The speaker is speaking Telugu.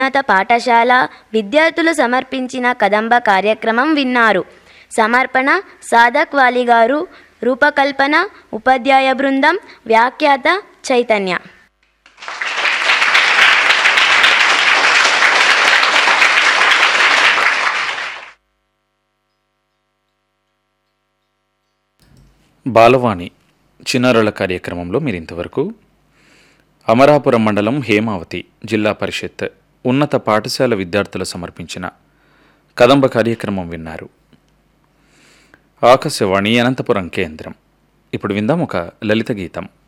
ఉన్నత పాఠశాల విద్యార్థులు సమర్పించిన కదంబ కార్యక్రమం విన్నారు సమర్పణ సాధక్ వాలి గారు రూపకల్పన ఉపాధ్యాయ బృందం వ్యాఖ్యాత చైతన్య బాలవాణి చిన్నారుల కార్యక్రమంలో మీరు ఇంతవరకు అమరాపురం మండలం హేమావతి జిల్లా పరిషత్ ఉన్నత పాఠశాల విద్యార్థులు సమర్పించిన కదంబ కార్యక్రమం విన్నారు ఆకాశవాణి అనంతపురం కేంద్రం ఇప్పుడు విందాం ఒక లలిత గీతం